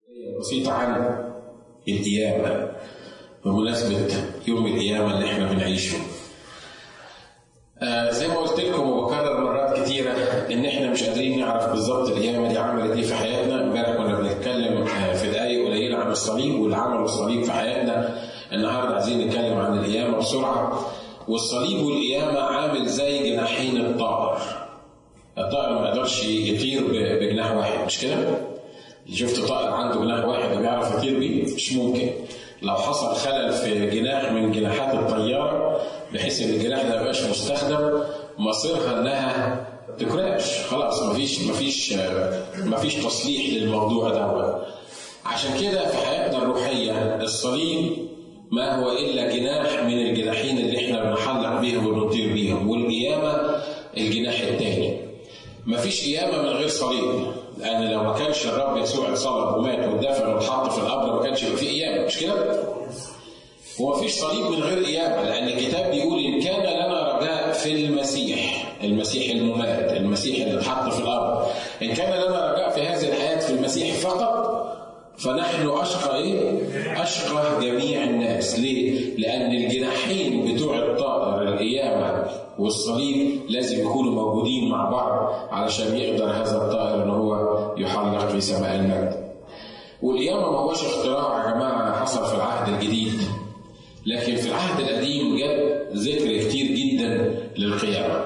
بسيطة عن القيامة بمناسبة يوم القيامة اللي احنا بنعيشه. آه زي ما قلت لكم وبكرر مرات كتيرة إن احنا مش قادرين نعرف بالظبط القيامة دي عملت إيه في حياتنا، امبارح كنا بنتكلم آه في دقايق قليلة عن الصليب واللي عمله الصليب في حياتنا، النهارده عايزين نتكلم عن القيامة بسرعة. والصليب والقيامة عامل زي جناحين الطائر. الطائر ما يقدرش يطير بجناح واحد مش كده؟ شفت طائر عنده جناح واحد وبيعرف يطير بيه؟ مش ممكن. لو حصل خلل في جناح من جناحات الطيارة بحيث ان الجناح ده مبقاش مستخدم مصيرها انها تكراش خلاص مفيش مفيش مفيش تصليح للموضوع ده عشان كده في حياتنا الروحية الصليب ما هو الا جناح من الجناحين اللي احنا بنحلق بيهم ونطير بيهم والقيامة الجناح الثاني مفيش قيامة من غير صليب لأن لو ما كانش الرب يسوع اتصلب ومات واتدفن واتحط في القبر ما كانش يبقى في قيامة مش كده؟ وما فيش صليب من غير قيامة لأن الكتاب بيقول إن كان لنا رجاء في المسيح المسيح الممات المسيح اللي اتحط في القبر إن كان لنا رجاء في هذه الحياة في المسيح فقط فنحن أشقى إيه؟ أشقى جميع الناس ليه؟ لأن الجناحين بتوع الطائر القيامة والصليب لازم يكونوا موجودين مع بعض علشان يقدر هذا الطائر ان هو يحلق في سماء المجد. والقيامة ما هوش اختراع يا جماعة حصل في العهد الجديد. لكن في العهد القديم جاء ذكر كتير جدا للقيامة.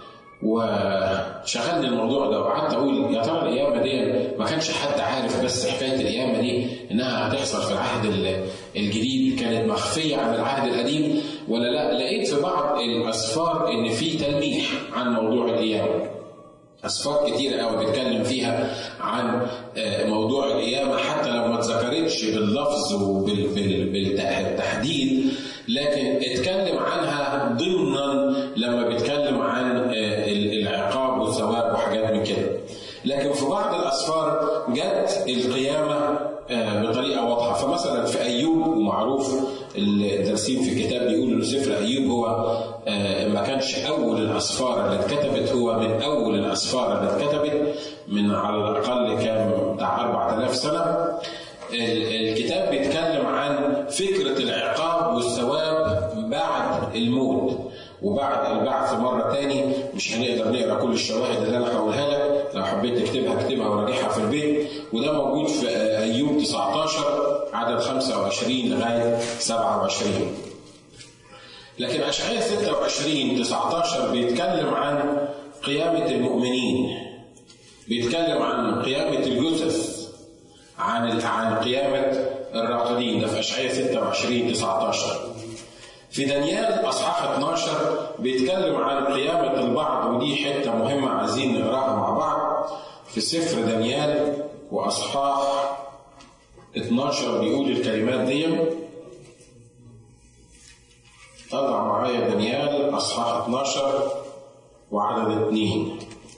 وشغلني الموضوع ده وقعدت اقول يا ترى القيامه دي ما كانش حد عارف بس حكايه القيامه دي انها هتحصل في العهد الجديد كانت مخفيه عن العهد القديم ولا لا؟ لقيت في بعض الاسفار ان في تلميح عن موضوع القيامه. اسفار كتير قوي بيتكلم فيها عن موضوع القيامه حتى لو ما اتذكرتش باللفظ وبالتحديد لكن اتكلم عنها ضمنا لما بيتكلم عن العقاب والثواب وحاجات من كده. لكن في بعض الاسفار جت القيامه بطريقه واضحه فمثلا في ايوب ومعروف الدارسين في الكتاب بيقولوا ان سفر ايوب هو ما كانش اول الاسفار اللي اتكتبت هو من اول الاسفار اللي اتكتبت من على الاقل كان بتاع 4000 سنه الكتاب بيتكلم عن فكره العقاب والثواب بعد الموت وبعد البعث مرة تاني مش هنقدر نقرا كل الشواهد اللي أنا هقولها لك لو حبيت تكتبها اكتبها وراجعها في البيت وده موجود في أيوب 19 عدد 25 لغاية 27 لكن أشعياء 26 19 بيتكلم عن قيامة المؤمنين بيتكلم عن قيامة الجثث عن عن قيامة الراقدين ده في أشعياء 26 19 في دانيال اصحاح 12 بيتكلم عن قيامه البعض ودي حته مهمه عايزين نقراها مع بعض في سفر دانيال واصحاح 12 بيقول الكلمات دي طلع معايا دانيال اصحاح 12 وعدد 2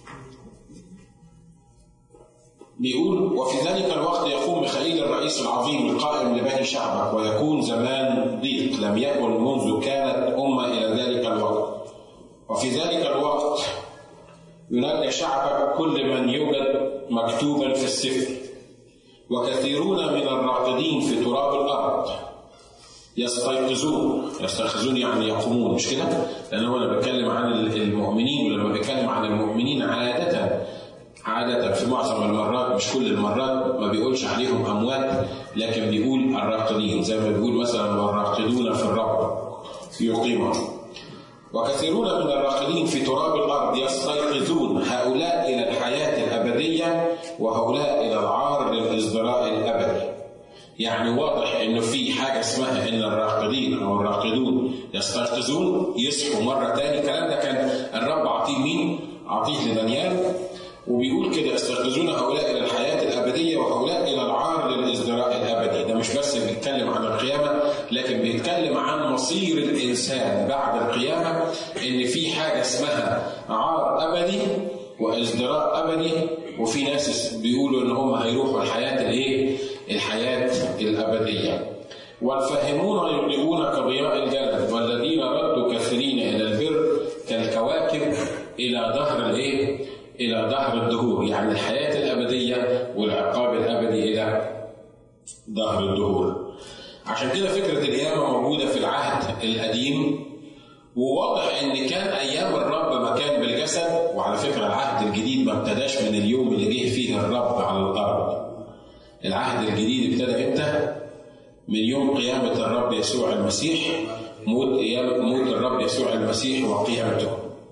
بيقول وفي ذلك الوقت يقوم ميخائيل الرئيس العظيم القائم لبني شعبك ويكون زمان ضيق لم يكن منذ كانت أمة إلى ذلك الوقت وفي ذلك الوقت ينادي شعبك كل من يوجد مكتوبا في السفر وكثيرون من الراقدين في تراب الأرض يستيقظون يستيقظون يعني يقومون مش كده؟ لأن أنا بتكلم عن المؤمنين ولما بتكلم عن المؤمنين عادة عادة في معظم المرات مش كل المرات ما بيقولش عليهم أموات لكن بيقول الراقدين زي ما بيقول مثلا والراقدون في الرب يقيمهم وكثيرون من الراقدين في تراب الأرض يستيقظون هؤلاء إلى الحياة الأبدية وهؤلاء إلى العار للإصدراء الأبدي يعني واضح انه في حاجه اسمها ان الراقدين او الراقدون يستيقظون يصحوا مره تاني الكلام ده كان الرب عطيه مين؟ عطيه لدانيال وبيقول كده يستيقظون هؤلاء الى الحياه الابديه وهؤلاء الى العار للازدراء الابدي، ده مش بس بيتكلم عن القيامه لكن بيتكلم عن مصير الانسان بعد القيامه ان في حاجه اسمها عار ابدي وازدراء ابدي وفي ناس بيقولوا ان هم هيروحوا الحياه الايه؟ الحياه الابديه. والفاهمون يضيئون كضياء الجلد والذين ردوا كثيرين الى البر كالكواكب الى ظهر الايه؟ الى دهر الدهور يعني الحياه الابديه والعقاب الابدي الى ظهر الدهور عشان كده فكرة القيامة موجودة في العهد القديم وواضح ان كان ايام الرب ما كان بالجسد وعلى فكره العهد الجديد ما ابتداش من اليوم اللي جه فيه الرب على الارض العهد الجديد ابتدى امتى من يوم قيامه الرب يسوع المسيح موت قيامه موت الرب يسوع المسيح وقيامته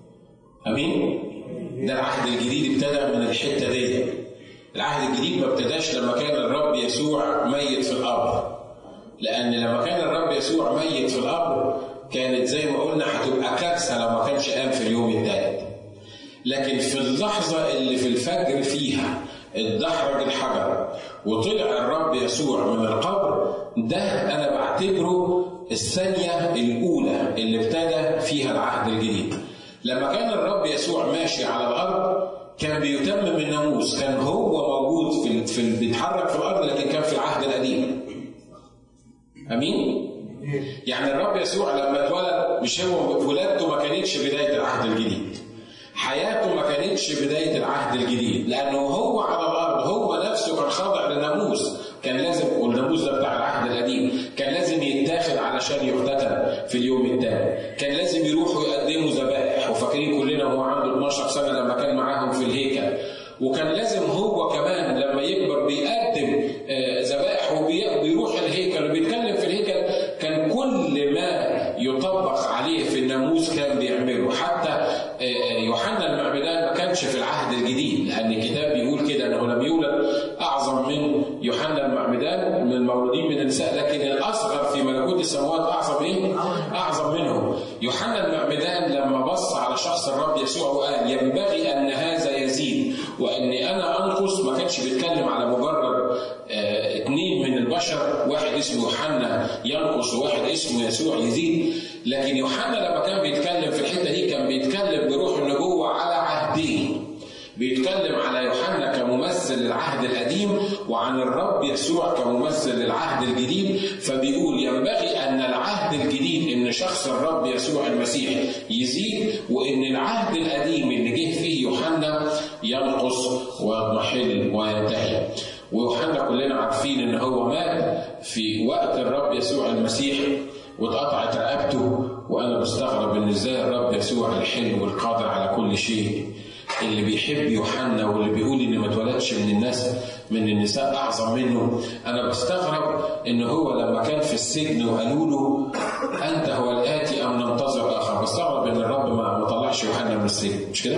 امين ده العهد الجديد ابتدى من الحته دي العهد الجديد ما ابتداش لما كان الرب يسوع ميت في القبر لان لما كان الرب يسوع ميت في القبر كانت زي ما قلنا هتبقى كارثه لو ما كانش قام في اليوم الثالث. لكن في اللحظه اللي في الفجر فيها اتدحرج الحجر وطلع الرب يسوع من القبر ده انا بعتبره الثانيه الاولى اللي ابتدى فيها العهد الجديد. لما كان الرب يسوع ماشي على الارض كان بيتمم الناموس كان هو موجود في في بيتحرك في الارض لكن كان في العهد القديم. امين؟ يعني الرب يسوع لما اتولد مش هو ولادته ما كانتش بدايه العهد الجديد. حياته ما كانتش بدايه العهد الجديد لانه هو على الارض هو نفسه كان خاضع للناموس كان لازم والناموس ده بتاع العهد القديم كان لازم يتاخد علشان يختتن في اليوم الثاني كان لازم يروحوا يقدموا ذبائح وفاكرين كلنا وهو عنده 12 سنه لما كان معاهم في الهيكل وكان لازم هو كمان لما يكبر بيقدم ذبائح وبيروح الهيكل وبيتكلم في الهيكل كان كل ما يطبق عليه في الناموس كان بيعمله حتى يوحنا المعمدان ما كانش في العهد الجديد لان الكتاب بيقول كده انه لم يولد اعظم من يوحنا المعمدان من المولودين من النساء لكن الاصغر في ملكوت السماوات اعظم ايه؟ اعظم منه يوحنا المعمدان لما بص على شخص الرب يسوع وقال ينبغي ان هذا يزيد واني انا انقص ما كانش بيتكلم على مجرد آه اثنين من البشر واحد اسمه يوحنا ينقص وواحد اسمه يسوع يزيد لكن يوحنا لما كان بيتكلم في الحته دي كان بيتكلم بروح النبوه على عهده بيتكلم على يوحنا كممثل للعهد القديم وعن الرب يسوع كممثل للعهد الجديد فبيقول ينبغي ان العهد الجديد ان شخص الرب يسوع المسيح يزيد وان العهد القديم اللي جه فيه يوحنا ينقص ويضمحل وينتهي ويوحنا كلنا عارفين ان هو مات في وقت الرب يسوع المسيح واتقطعت رقبته وانا بستغرب ان ازاي الرب يسوع الحلو والقادر على كل شيء اللي بيحب يوحنا واللي بيقول ان ما اتولدش من الناس من النساء اعظم منه انا بستغرب ان هو لما كان في السجن وقالوا له انت هو الاتي ام ننتظر اخر بستغرب ان الرب ما طلعش يوحنا من السجن مش كده؟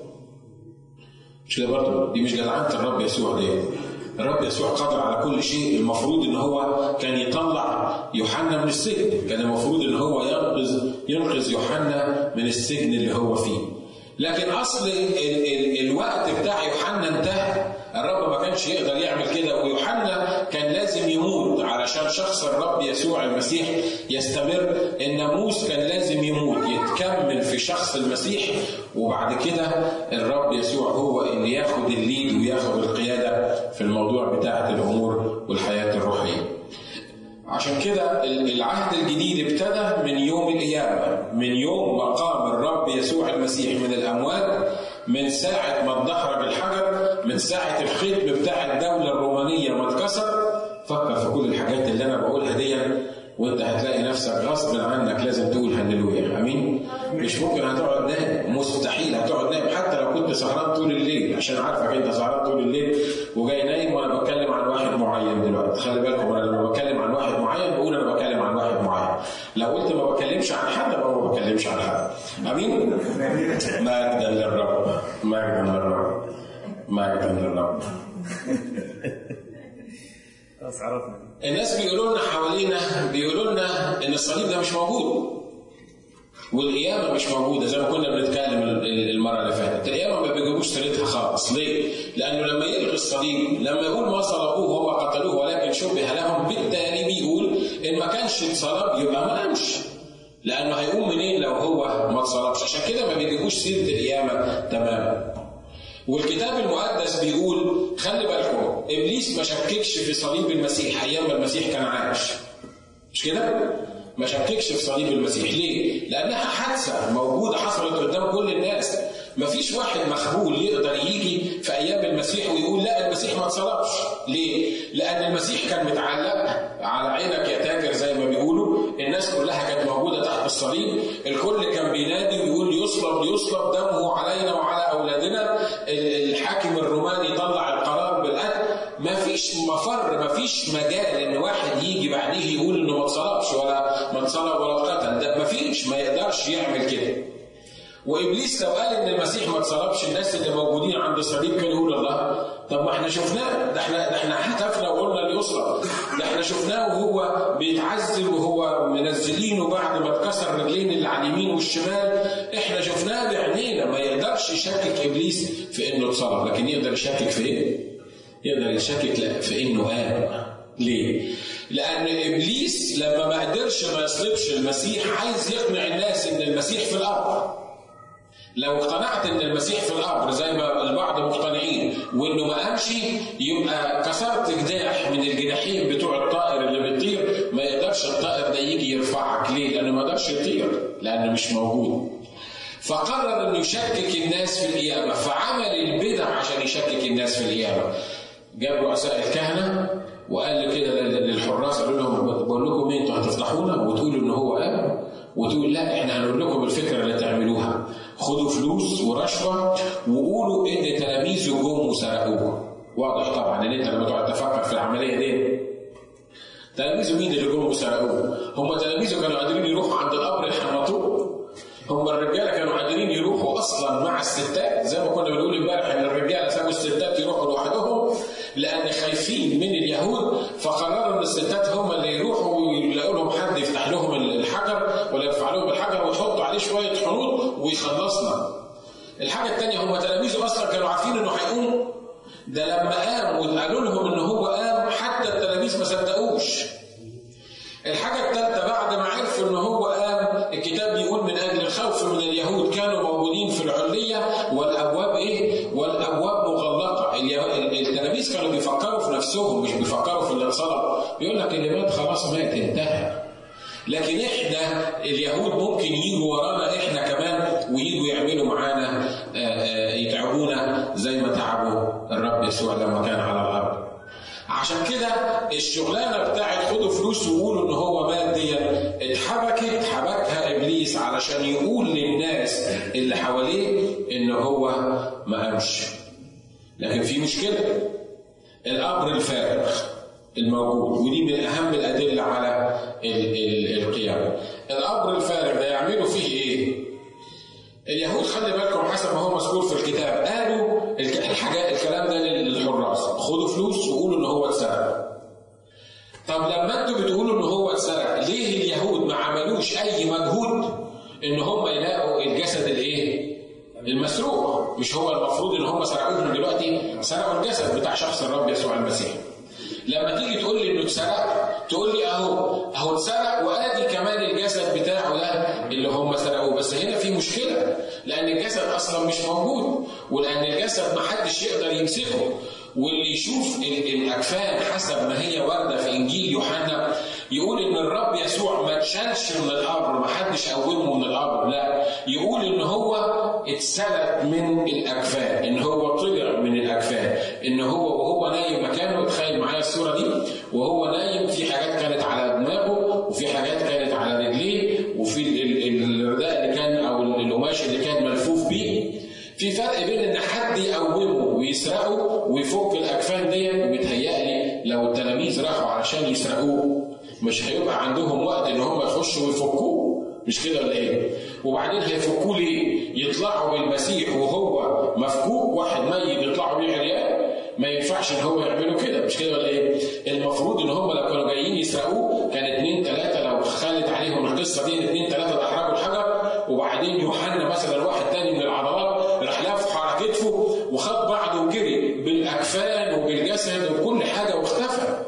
مش كده برضه دي مش جدعنه الرب يسوع دي الرب يسوع قادر على كل شيء المفروض ان هو كان يطلع يوحنا من السجن كان المفروض ان هو ينقذ ينقذ يوحنا من السجن اللي هو فيه لكن اصل ال ال الوقت بتاع يوحنا انتهى الرب ما كانش يقدر يعمل كده ويوحنا كان لازم يموت علشان شخص الرب يسوع المسيح يستمر الناموس كان لازم يموت يتكمل في شخص المسيح وبعد كده الرب يسوع هو اللي ياخد الليد وياخد القياده في الموضوع بتاعه الامور والحياه الروحيه عشان كده العهد الجديد ابتدى من يوم القيامة من يوم ما قام الرب يسوع المسيح من الأموات من ساعة ما اتدحرج الحجر من ساعة الختم بتاع الدولة الرومانية ما اتكسر فكر في كل الحاجات اللي أنا بقولها دي وانت هتلاقي نفسك غصب عنك لازم تقول هللويا امين مش ممكن هتقعد نايم مستحيل هتقعد نايم حتى لو كنت سهران طول الليل عشان عارفك انت سهران طول الليل وجاي نايم وانا بتكلم عن واحد معين دلوقتي خلي بالكم انا لما بتكلم عن واحد معين بقول انا بتكلم عن واحد معين لو قلت ما بتكلمش عن حد يبقى ما بتكلمش عن حد امين مجدا للرب مجدا للرب مجدا للرب خلاص عرفنا الناس بيقولوا لنا حوالينا بيقولوا لنا ان الصليب ده مش موجود والقيامة مش موجودة زي ما كنا بنتكلم المرة اللي فاتت، القيامة ما بيجيبوش سيرتها خالص، ليه؟ لأنه لما يلغي الصليب، لما يقول ما صلبوه وما قتلوه ولكن شبه لهم، بالتالي بيقول إن ما كانش اتصلب يبقى ما قامش. لأنه هيقوم منين لو هو ما اتصلبش؟ عشان كده ما بيجيبوش سيرة القيامة تماما. والكتاب المقدس بيقول خلي بالكم ابليس ما شككش في صليب المسيح ايام ما المسيح كان عايش مش كده؟ ما شككش في صليب المسيح ليه؟ لانها حادثه موجوده حصلت قدام كل الناس مفيش واحد مخبول يقدر يجي في ايام المسيح ويقول لا المسيح ما اتصلبش ليه لان المسيح كان متعلق على عينك يا تاجر زي ما بيقولوا الناس كلها كانت موجوده تحت الصليب الكل كان بينادي ويقول يصلب يصلب دمه علينا وعلى اولادنا الحاكم الروماني طلع القرار بالقتل مفيش مفر مفيش مجال ان واحد يجي بعديه يقول انه ما اتصلبش ولا ما اتصلب ولا اتقتل ده مفيش ما يقدرش يعمل كده وابليس لو قال ان المسيح ما اتصلبش الناس اللي موجودين عند الصليب كانوا يقولوا الله طب ما احنا شفناه ده احنا ده احنا احتفنا وقلنا ليصلب ده احنا شفناه وهو بيتعذب وهو منزلينه بعد ما اتكسر رجلين اللي على اليمين والشمال احنا شفناه بعينينا ما يقدرش يشكك ابليس في انه اتصلب لكن يقدر يشكك في ايه؟ يقدر يشكك في انه قام ليه؟ لأن إبليس لما ما قدرش ما يصلبش المسيح عايز يقنع الناس إن المسيح في الأرض. لو اقتنعت ان المسيح في القبر زي ما البعض مقتنعين وانه ما قامش يبقى كسرت جناح من الجناحين بتوع الطائر اللي بيطير ما يقدرش الطائر ده يجي يرفعك ليه؟ لانه ما يقدرش يطير لانه مش موجود. فقرر انه يشكك الناس في القيامه فعمل البدع عشان يشكك الناس في القيامه. جاب رؤساء الكهنه وقال كده للحراس قالوا لهم بقول لكم ايه انتوا هتفضحونا وتقولوا ان هو قام وتقول لا احنا هنقول لكم الفكره اللي تعملوها خدوا فلوس ورشوه وقولوا ان تلاميذه جم وسرقوه واضح طبعا ان انت لما تقعد تفكر في العمليه دي تلاميذه مين اللي جم وسرقوه؟ هم تلاميذه كانوا قادرين يروحوا عند القبر يحنطوه هم الرجاله كانوا قادرين يروحوا اصلا مع الستات زي ما كنا بنقول امبارح ان الرجاله سابوا الستات يروحوا لوحدهم لان خايفين من اليهود فقرروا ان الستات هم اللي يروحوا ويلاقوا لهم حد يفتح لهم الحجر ولا يرفع لهم الحجر ويحطوا عليه شويه حنوط ويخلصنا. الحاجه الثانيه هم تلاميذه اصلا كانوا عارفين انه هيقوم ده لما قام وقالوا لهم ان هو قام حتى التلاميذ ما صدقوش. الحاجه الثالثه بعد ما عرفوا ان هو قام الكتاب بيقول من اجل الخوف من اليهود كانوا موجودين في العليه والابواب ايه؟ والابواب مغلقه التلاميذ كانوا بيفكروا في نفسهم مش بيفكروا في اللي اتصلب بيقول لك اللي مات خلاص مات انتهى لكن احنا اليهود ممكن يجوا ورانا احنا كمان ويجوا يعملوا معانا يتعبونا زي ما تعبوا الرب يسوع لما كان على الارض عشان كده الشغلانه بتاعت خدوا فلوس وقولوا ان هو مات دي اتحبكت حبكها ابليس علشان يقول للناس اللي حواليه ان هو ما قامش لكن في مشكله القبر الفارغ الموجود ودي من اهم الادله على القيامه القبر الفارغ ده يعملوا فيه ايه اليهود خلي بالكم حسب ما هو مذكور في الكتاب قالوا الحاجات الكلام ده للحراس خدوا فلوس وقولوا ان هو اتسرق طب لما انتوا بتقولوا ان هو اتسرق ليه اليهود ما عملوش اي مجهود ان هم يلاقوا الجسد الايه المسروق مش هو المفروض ان هم سرقوه دلوقتي سرقوا الجسد بتاع شخص الرب يسوع المسيح لما تيجي تقول لي انه اتسرق تقول لي اهو اهو اتسرق وادي كمان الجسد بتاعه ده اللي هم سرقوه بس هنا في مشكله لان الجسد اصلا مش موجود ولان الجسد ما حدش يقدر يمسكه واللي يشوف الاكفان حسب ما هي وارده في انجيل يوحنا يقول ان الرب يسوع ما اتشالش من القبر ما حدش قومه من القبر لا يقول ان هو اتسلق من الاكفان ان هو طلع من الاكفان ان هو وهو نايم مكانه تخيل معايا الصوره دي وهو نايم في حاجات كانت على دماغه وفي حاجات كانت على رجليه وفي الرداء اللي كان او القماش اللي كان ملفوف بيه في فرق بين ان حد يقومه ويسرقه ويفك الاكفان دي وبيتهيألي لو التلاميذ راحوا علشان يسرقوه مش هيبقى عندهم وقت ان هم يخشوا ويفكوه مش كده ولا ايه؟ وبعدين هيفكوه ليه؟ يطلعوا بالمسيح وهو مفكوك واحد ميت يطلعوا بيه عريان ما ينفعش ان هو يعملوا كده مش كده ولا ايه؟ المفروض ان هم لو كانوا جايين يسرقوه كان اثنين ثلاثه لو خلت عليهم القصه دي اثنين ثلاثه احرجوا الحجر وبعدين يوحنا مثلا واحد تاني من العضلات راح لف على كتفه وخد بعضه وجري بالاكفان وبالجسد وكل حاجه واختفى.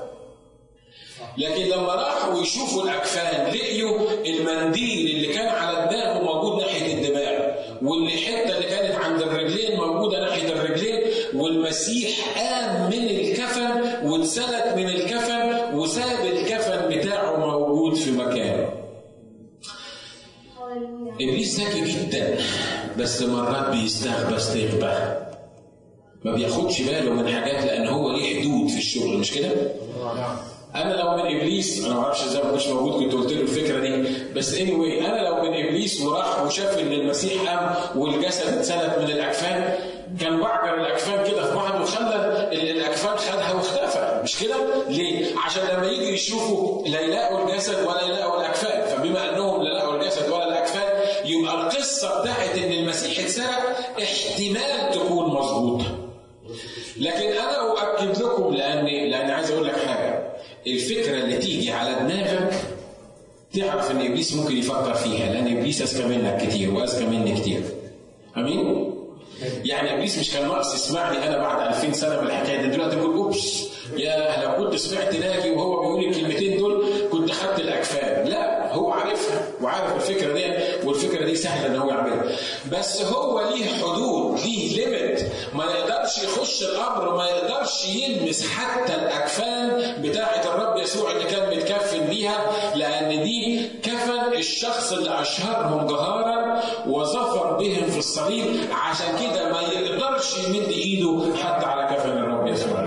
لكن لما راحوا يشوفوا الاكفان لقيوا المنديل اللي كان على دماغه موجود ناحيه الدماغ والحته اللي كانت عند الرجلين موجوده ناحيه الرجلين والمسيح قام من الكفن واتسلت من الكفن وساب الكفن بتاعه موجود في مكانه. ابليس ذكي جدا بس مرات بيستغبى استغبى ما بياخدش باله من حاجات لان هو ليه حدود في الشغل مش كده؟ انا لو من ابليس انا ما اعرفش ازاي ما كنتش موجود كنت قلت له الفكره دي بس اني anyway انا لو من ابليس وراح وشاف ان المسيح قام والجسد اتسند من الاكفان كان بعجر الاكفان كده في بعض وخلى الاكفان خدها واختفى مش كده؟ ليه؟ عشان لما يجي يشوفوا لا يلاقوا الجسد ولا يلاقوا الاكفان فبما انهم لا لقوا الجسد ولا الاكفان يبقى القصه بتاعت ان المسيح اتسرق احتمال تكون مظبوطه لكن انا اؤكد لكم لان لان عايز اقول لك حاجه الفكره اللي تيجي على دماغك تعرف ان ابليس ممكن يفكر فيها لان ابليس اذكى منك كتير واذكى مني كتير امين يعني ابليس مش كان ناقص يسمعني انا بعد 2000 سنه من الحكايه دي دلوقتي بيقول اوبس يا لو كنت سمعت ناجي وهو بيقول الكلمتين دول كنت خدت الاكفان لا هو عارفها وعارف الفكره دي والفكره دي سهله ان هو يعملها بس هو ليه حدود ليه ليميت ما يقدرش يخش القبر ما يقدرش يلمس حتى الاكفان بتاعه الرب يسوع اللي كان متكفن بيها لان دي كفن الشخص اللي اشهرهم جهارا وظفر بهم في الصليب عشان كده ما يقدرش يمد ايده حتى على كفن الرب يسوع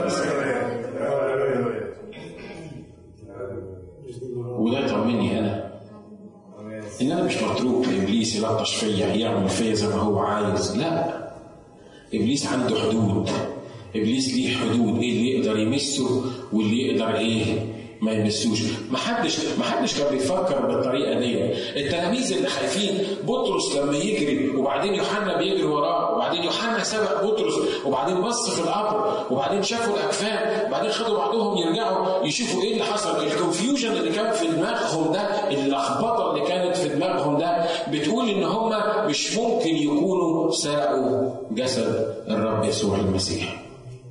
وده يطمني انا ان انا مش متروك لابليس يلطش فيا يعمل فيا زي ما هو عايز لا ابليس عنده حدود ابليس ليه حدود ايه اللي يقدر يمسه واللي يقدر ايه ما يمسوش ما حدش ما حدش كان بيفكر بالطريقه دي التلاميذ اللي خايفين بطرس لما يجري وبعدين يوحنا بيجري وراه وبعدين يوحنا سبق بطرس وبعدين بص في القبر وبعدين شافوا الاكفان وبعدين خدوا بعضهم يرجعوا يشوفوا ايه اللي حصل الكونفيوجن اللي كان في دماغهم ده اللخبطه اللي كانت في دماغهم ده بتقول ان هم مش ممكن يكونوا سرقوا جسد الرب يسوع المسيح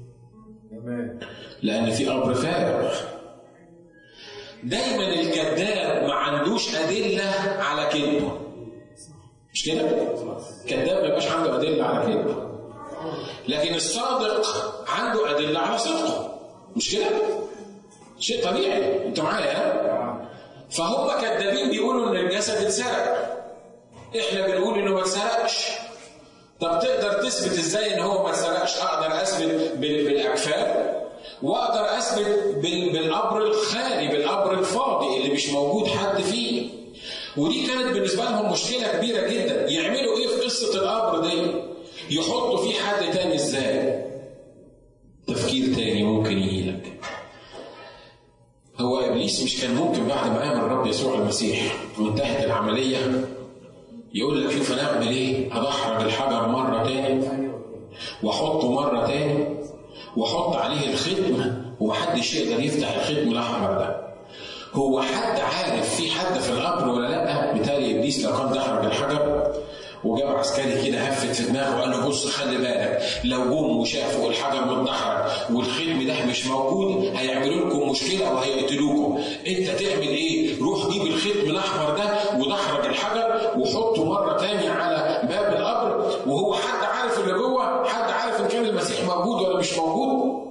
لان في قبر فارغ دايما الكذاب ما عندوش أدلة على كذبه مش كده؟ الكذاب ما يبقاش عنده أدلة على كذبه لكن الصادق عنده أدلة على صدقه مش كده؟ شيء طبيعي انت معايا ها؟ فهم كذابين بيقولوا ان الجسد اتسرق احنا بنقول انه ما اتسرقش طب تقدر تثبت ازاي ان هو ما اتسرقش اقدر اثبت بالاكفان واقدر اثبت بالقبر الخالي بالقبر الفاضي اللي مش موجود حد فيه ودي كانت بالنسبه لهم مشكله كبيره جدا يعملوا ايه في قصه القبر دي يحطوا فيه حد تاني ازاي تفكير تاني ممكن يجيلك هو ابليس مش كان ممكن بعد ما قام الرب يسوع المسيح وانتهت العمليه يقول لك شوف انا اعمل ايه؟ هدحرج الحجر مره تاني واحطه مره تاني واحط عليه الختم ومحدش يقدر يفتح الختم الاحمر ده هو حد عارف في حد في القبر ولا لا بالتالي ابليس لو كان دحرج الحجر وجاب عسكري كده هفت في دماغه وقال له بص خلي بالك لو جم وشافوا الحجر متدحرج والختم ده مش موجود هيعملوا لكم مشكله وهيقتلوكم انت تعمل ايه؟ روح جيب الختم الاحمر ده ودحرج الحجر وحطه مره تاني على باب القبر وهو حد عارف اللي جوه حد عارف ان كان المسيح موجود ولا مش موجود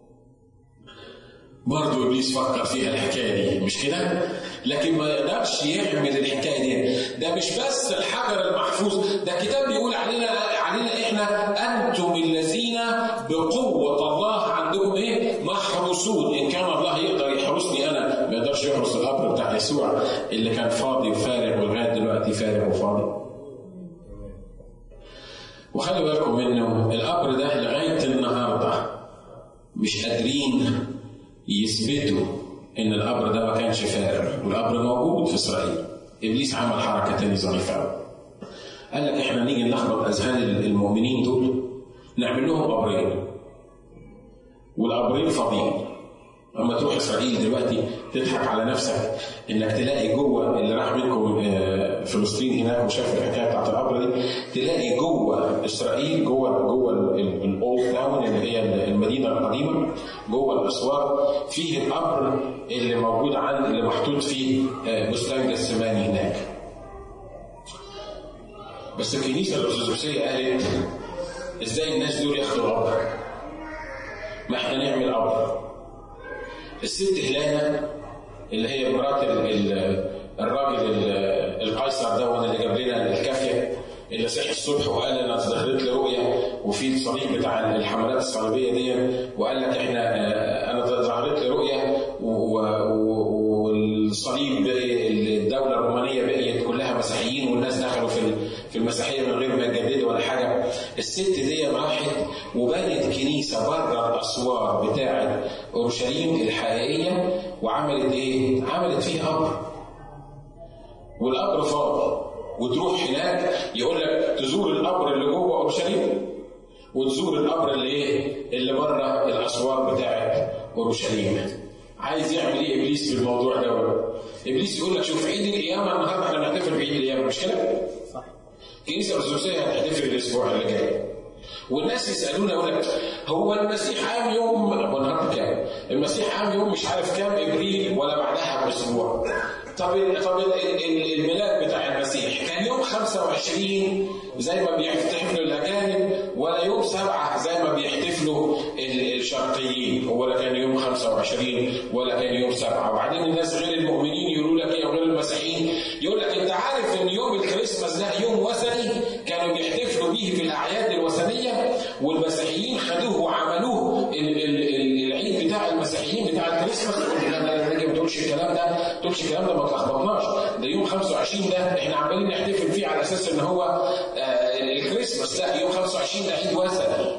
برضه ابليس فكر فيها الحكايه دي مش كده؟ لكن ما يقدرش يعمل الحكايه دي ده مش بس الحجر المحفوظ ده كتاب بيقول علينا علينا احنا انتم الذين بقوه الله عندكم ايه؟ محروسون ان كان الله يقدر يحرسني انا ما يقدرش يحرس القبر بتاع يسوع اللي كان فاضي وفارغ ولغايه دلوقتي فارغ وفاضي. وخلي بالكم منه القبر ده لغايه النهارده مش قادرين يثبتوا ان القبر ده ما كانش فارغ والقبر موجود في اسرائيل ابليس عمل حركه تاني ظريفه قوي قال لك احنا نيجي نلخبط اذهان المؤمنين دول نعمل لهم قبرين والقبرين فاضيين اما تروح اسرائيل دلوقتي تضحك على نفسك انك تلاقي جوه اللي راح منكم فلسطين هناك وشاف الحكايه بتاعت القبر دي تلاقي جوه اسرائيل جوه جوه الاولد تاون اللي هي المدينه القديمه جوه الاسوار فيه القبر اللي موجود عن اللي محطوط فيه بستان جسماني هناك. بس الكنيسه الارثوذكسيه قالت ازاي الناس دول ياخدوا قبر؟ ما احنا نعمل قبر. الست هلانه اللي هي مرات الراجل القيصر ده اللي جاب لنا الكافيه اللي صحي الصبح وقال انا ظهرت لي رؤيه وفي الصليب بتاع الحملات الصليبيه دي وقال لك احنا آه، انا ظهرت لي رؤيه والصليب الدوله الرومانيه بقيت كلها مسيحيين والناس دخلوا في في المسيحيه من غير ما يجددوا ولا حاجه الست دي راحت وبنت كنيسه بره الاسوار بتاعه اورشليم الحقيقيه وعملت ايه؟ عملت فيه قبر والقبر فاضي وتروح هناك يقول لك تزور القبر اللي جوه اورشليم وتزور القبر اللي ايه؟ اللي بره الاسوار بتاعت اورشليم. عايز يعمل ايه ابليس في الموضوع ده؟ ابليس يقول لك شوف عيد القيامه النهارده احنا بنحتفل بعيد القيامه مش كده؟ صح. الكنيسه الارثوذكسيه هتحتفل الاسبوع اللي جاي. والناس يسالونا يقول لك هو المسيح قام يوم النهارده كام؟ المسيح قام يوم مش عارف كام ابريل ولا بعدها باسبوع. طب طب الميلاد بتاع المسيح كان يوم 25 زي ما بيحتفلوا الاجانب ولا يوم سبعه زي ما بيحتفلوا الشرقيين ولا كان يوم 25 ولا كان يوم سبعه وبعدين الناس غير المؤمنين يقولوا لك ايه وغير المسيحيين يقول لك انت عارف ان يوم الكريسماس ده يوم وثني كانوا بيحتفلوا به في الاعياد الوثنيه والمسيحيين خدوه وعملوه العيد بتاع المسيحيين بتاع الكريسماس لا لا لا ما تقولش الكلام ده ما تقولش الكلام ده ما تلخبطناش ده يوم 25 ده احنا عمالين نحتفل فيه على اساس ان هو آه الكريسماس لا يوم 25 ده عيد وثني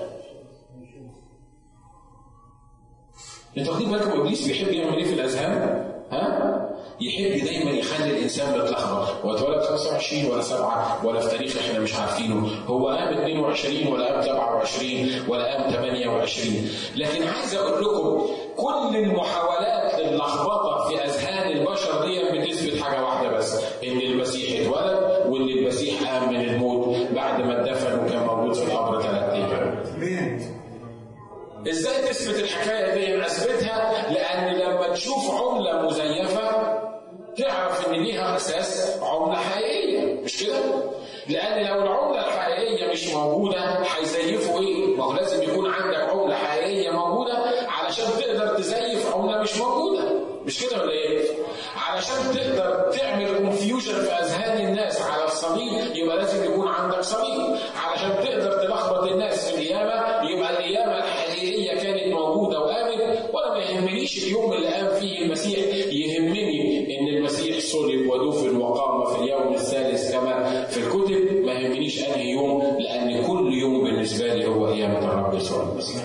انت واخدين بالكم ابليس بيحب يعمل ايه في الاذهان؟ ها؟ يحب دايما يخلي الانسان متلخبط هو اتولد 25 ولا 7 ولا في تاريخ احنا مش عارفينه هو قام 22 ولا قام 27 ولا قام 28 لكن عايز اقول لكم كل المحاولات للخبطه في اذهان البشر دي بتثبت حاجه واحده بس ان المسيح اتولد وان المسيح قام من الموت بعد ما اتدفن وكان موجود في القبر ثلاث ايام ازاي تثبت الحكايه دي؟ اثبتها لان لما تشوف عمله مزيفه تعرف ان ليها اساس عمله حقيقيه مش كده؟ لان لو العمله الحقيقيه مش موجوده هيزيفوا ايه؟ ما هو لازم يكون عندك عمله حقيقيه موجوده علشان تقدر تزيف عمله مش موجوده مش كده ولا ايه؟ علشان تقدر تعمل كونفيوجن في اذهان الناس على الصليب يبقى لازم يكون عندك صليب علشان تقدر تلخبط الناس في القيامه يبقى القيامه الحقيقيه كانت موجوده وقامت وانا ما يهمنيش اليوم اللي قام فيه المسيح يهمني ان المسيح صلب ودفن وقام في اليوم الثالث كما في الكتب ما يهمنيش انهي يوم لان كل يوم بالنسبه لي هو قيامه الرب يسوع المسيح.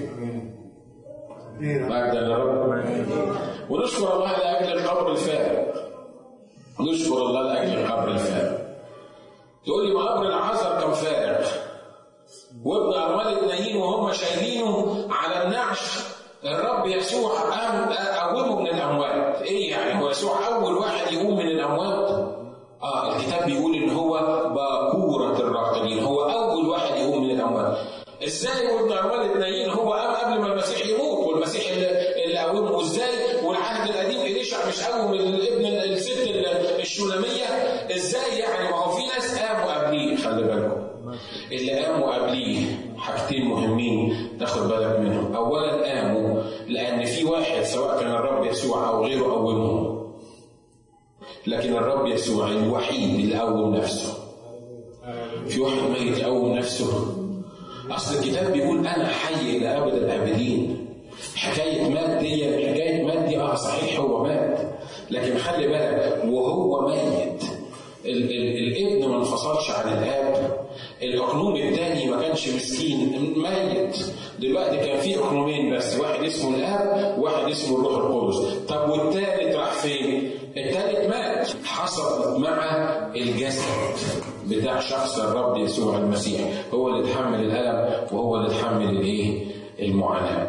مجدا للرب ونشكر الله لاجل القبر الفارغ نشكر الله لاجل القبر الفارغ تقول لي ما قبر العذر كان فارغ وابن أموال النايين وهم شايلينه على النعش الرب يسوع قام قومه من الأموات إيه يعني هو يسوع أول واحد يقوم من الأموات آه الكتاب بيقول إن هو باكورة الراقدين هو أول واحد يقوم من الأموات ازاي وابن أموال النايين هو قام قبل ما المسيح يموت والمسيح اللي قومه ازاي والعهد القديم إليشع مش قوم الابن الست الشولامية ازاي يعني ما هو في ناس قاموا قبليه خلي بالكم اللي قاموا قبليه حاجتين مهمين تاخد بالك منهم اولا قاموا لان في واحد سواء كان الرب يسوع او غيره قومهم لكن الرب يسوع الوحيد اللي قوم نفسه في واحد ميت يقوم نفسه اصل الكتاب بيقول انا حي الى ابد الابدين حكايه مات دي حكايه مات دي اه صحيح هو مات لكن خلي بالك وهو ميت ال- ال- الابن ما انفصلش عن الاب الاقنوم الثاني ما كانش مسكين ميت دلوقتي كان في اقنومين بس واحد اسمه الاب وواحد اسمه الروح القدس طب والثالث راح فين الثالث مات حصل مع الجسد بتاع شخص الرب يسوع المسيح هو اللي اتحمل الالم وهو اللي اتحمل الايه المعاناه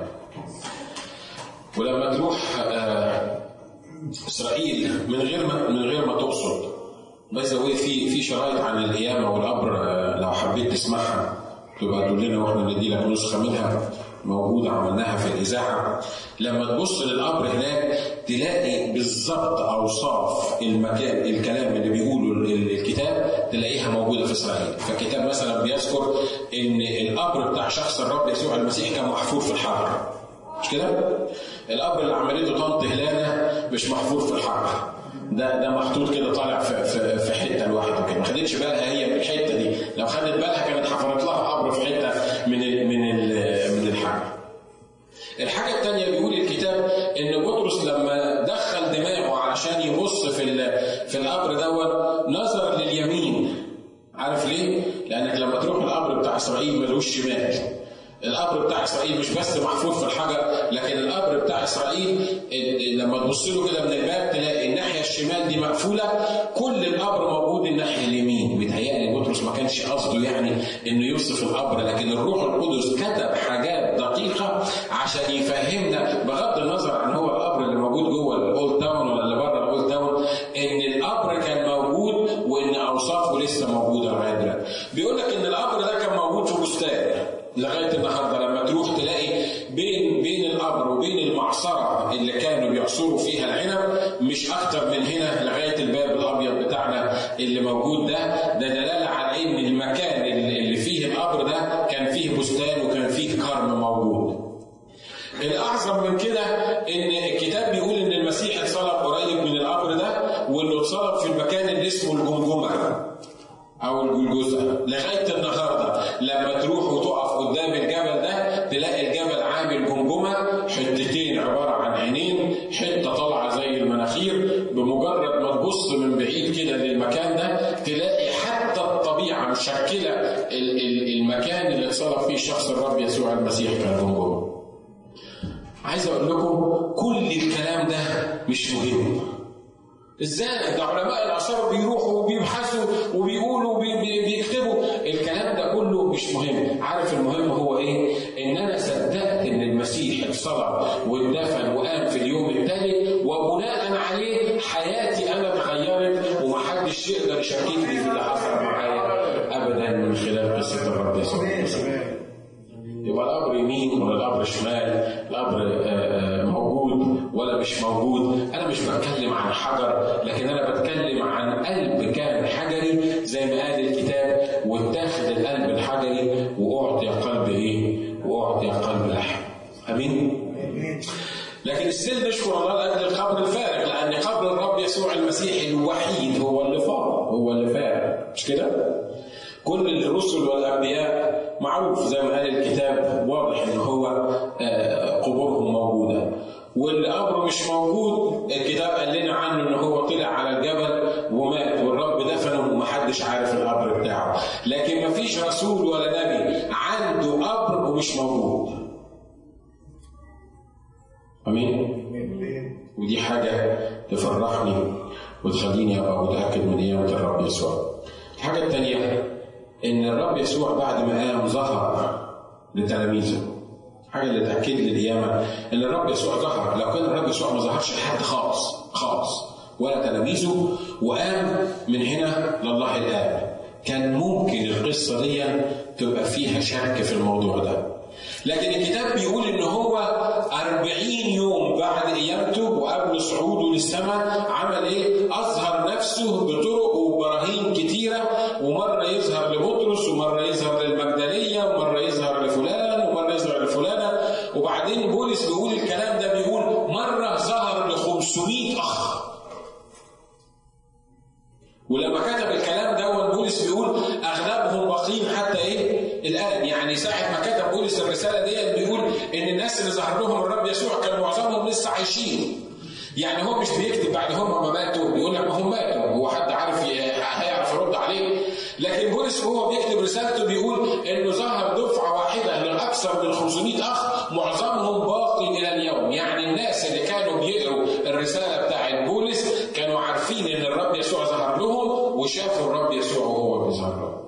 ولما تروح آه اسرائيل من غير ما من غير ما تقصد بس هو في في شرايط عن القيامه والقبر لو حبيت تسمعها تبقى تقول لنا واحنا ندي لك نسخه منها موجوده عملناها في الاذاعه لما تبص للقبر هناك تلاقي بالظبط اوصاف المكان الكلام اللي بيقوله الكتاب تلاقيها موجوده في اسرائيل فالكتاب مثلا بيذكر ان القبر بتاع شخص الرب يسوع المسيح كان محفور في الحجر مش كده؟ الاب اللي عملته طنط هلانه مش محفور في الحجر ده ده محطوط كده طالع في في, في حته لوحده كده ما خدتش بالها هي من الحته دي لو خدت بالها كانت حفرت لها قبر في حته من ال من ال من الحجر الحاجة الثانية بيقول الكتاب إن بطرس لما دخل دماغه علشان يبص في في القبر دوت نظر لليمين عارف ليه؟ لأنك لما تروح القبر بتاع إسرائيل ملوش شمال القبر بتاع اسرائيل مش بس محفور في الحجر لكن القبر بتاع اسرائيل لما تبص له كده من الباب تلاقي الناحيه الشمال دي مقفوله كل القبر موجود الناحيه اليمين بيتهيألي بطرس ما كانش قصده يعني انه يوصف القبر لكن الروح القدس كتب حاجات دقيقه عشان يفهمنا بغض النظر عن هو القبر اللي موجود جوه الاولد تاون ولا اللي بره الاولد تاون ان القبر كان موجود وان اوصافه لسه موجوده لغايه دلوقتي بيقول لك ان القبر ده كان موجود في بستان لغايه النهارده لما تروح تلاقي بين بين القبر وبين المعصره اللي كانوا بيعصروا فيها العنب مش اكتر من هنا لغايه الباب الابيض بتاعنا اللي موجود ده ده دلاله على ان المكان اللي فيه القبر ده كان فيه بستان وكان فيه كرم موجود. الاعظم من كده ان الكتاب بيقول ان المسيح اتصلب قريب من القبر ده وانه اتصلب في المكان اللي اسمه الجمجمه او الجلجثه لغايه النهارده لما تروح وتقف قدام الجبل ده تلاقي الجبل عامل جمجمه حتتين عباره عن عينين حته طالعه زي المناخير بمجرد ما تبص من بعيد كده للمكان ده تلاقي حتى الطبيعه مشكله المكان اللي اتصلب فيه شخص الرب يسوع المسيح كان جمجمه. عايز اقول لكم كل الكلام ده مش مهم ازاي ده علماء الاثار بيروحوا وبيبحثوا وبيقولوا وبيكتبوا الكلام ده كله مش مهم عارف المهم هو ايه ان انا صدقت ان المسيح اتصلب واتدفن وقام في اليوم الثالث وبناء عليه حياتي انا اتغيرت ومحدش يقدر يشككني في اللي حصل معايا ابدا من خلال قصه الرب يسوع المسيح يبقى القبر يمين ولا القبر شمال القبر موجود ولا مش موجود انا مش بتكلم عن حجر لكن انا بتكلم عن قلب كان حجري زي ما قال الكتاب واتاخد القلب الحجري واعطي قلب ايه واعطي قلب لحم امين لكن السيل نشكر الله لاجل القبر الفارغ لان قبر الرب يسوع المسيح الوحيد هو اللي فارغ هو اللي فارغ مش كده كل الرسل والانبياء معروف زي ما قال الكتاب واضح ان هو قبورهم موجوده واللي قبره مش موجود الكتاب قال لنا عنه ان هو طلع على الجبل ومات والرب دفنه ومحدش عارف القبر بتاعه لكن مفيش رسول ولا نبي عنده قبر ومش موجود امين ودي حاجه تفرحني وتخليني ابقى متاكد من قيامه الرب يسوع الحاجه الثانيه ان الرب يسوع بعد ما قام ظهر لتلاميذه حاجه اللي تاكد لي القيامه ان الرب يسوع ظهر لو كان الرب يسوع ما ظهرش لحد خالص خالص ولا تلاميذه وقام من هنا لله الاب كان ممكن القصه دي تبقى فيها شك في الموضوع ده لكن الكتاب بيقول ان هو أربعين يوم بعد قيامته وقبل صعوده للسماء عمل ايه؟ اظهر نفسه بطرق وبراهين كتيره ومره يظهر لبطرس ومره يظهر للمجدليه ومره يظهر لفلان ومره يظهر لفلانه وبعدين بولس بيقول الكلام ده بيقول مره ظهر ل 500 اخ ولما كتب الكلام ده بولس بيقول اغلبهم باقين حتى ايه؟ الان يعني ساعه ما كتب بولس الرساله ديت بيقول ان الناس اللي ظهر لهم الرب يسوع كان معظمهم لسه عايشين. يعني هو مش بيكتب بعد هم ما ماتوا بيقول لك ما هم ماتوا هو حد عارف هيعرف يرد عليه لكن بولس وهو بيكتب رسالته بيقول انه ظهر دفعه واحده لاكثر من 500 اخ معظمهم باقي الى اليوم يعني الناس اللي كانوا بيقروا الرساله بتاعت بولس كانوا عارفين ان الرب يسوع ظهر لهم وشافوا الرب يسوع وهو بيظهر لهم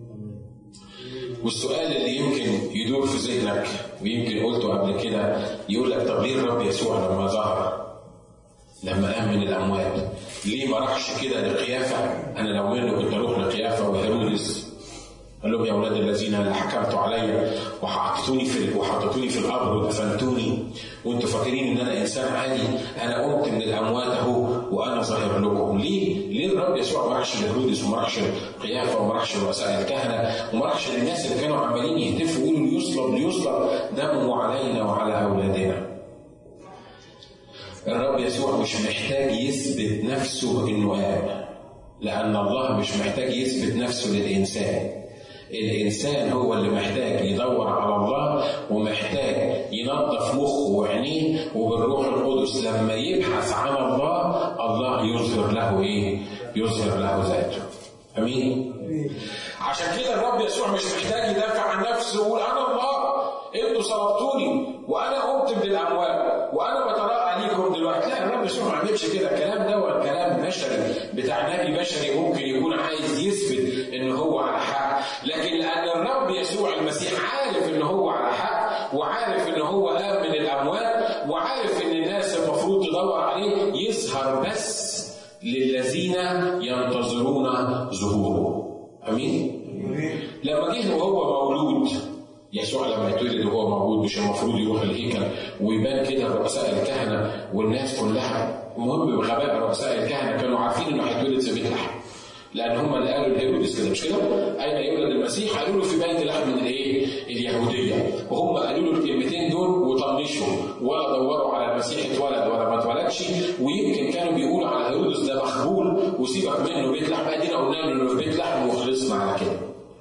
والسؤال اللي يمكن يدور في ذهنك ويمكن قلته قبل كده يقول لك طب ليه الرب يسوع لما ظهر لما قام من الاموات ليه ما راحش كده لقيافه انا لو منه كنت اروح لقيافه وهيرودس قال لهم يا اولاد الذين اللي حكمتوا عليا وحطيتوني في وحطيتوني في القبر ودفنتوني وانتوا فاكرين ان انا انسان عادي انا قمت من الاموات اهو وانا ظاهر لكم ليه؟ ليه الرب يسوع ما راحش لهرودس وما راحش قيافه وما راحش لرؤساء الكهنه وما راحش للناس اللي كانوا عمالين يهتفوا يقولوا ليصلب ليصلب دمه علينا وعلى اولادنا الرب يسوع مش محتاج يثبت نفسه انه قام لان الله مش محتاج يثبت نفسه للانسان الانسان هو اللي محتاج يدور على الله ومحتاج ينظف مخه وعينيه وبالروح القدس لما يبحث عن الله الله يظهر له ايه؟ يظهر له ذاته. امين؟ عشان كده الرب يسوع مش محتاج يدافع عن نفسه ويقول انا الله انتوا صلبتوني وانا قمت من الاموات وانا بتراءى ليكم دلوقتي لا الرب يسوع ما عملش كده الكلام ده هو كلام بشري بتاع نبي بشري ممكن يكون عايز يثبت ان هو على حق لكن لان الرب يسوع المسيح عارف ان هو على حق وعارف ان هو قام من الاموات وعارف ان الناس المفروض تدور عليه يظهر بس للذين ينتظرون ظهوره امين لما جه وهو مولود يسوع لما يتولد وهو موجود مش المفروض يروح الهيكل ويبان كده رؤساء الكهنه والناس كلها المهم بغباء رؤساء الكهنه كانوا عارفين انه هيتولد في بيت لحم لان هم اللي قالوا لهيرودس كده مش كده؟ اين يولد المسيح؟ قالوا له في بيت لحم من الايه؟ اليهوديه وهم قالوا له الكلمتين دول وطنشوا ولا دوروا على المسيح اتولد ولا ما اتولدش ويمكن كانوا بيقولوا على هيرودس ده مخبول وسيبك منه بيت لحم ادينا قلنا له انه في بيت لحم وخلصنا على كده.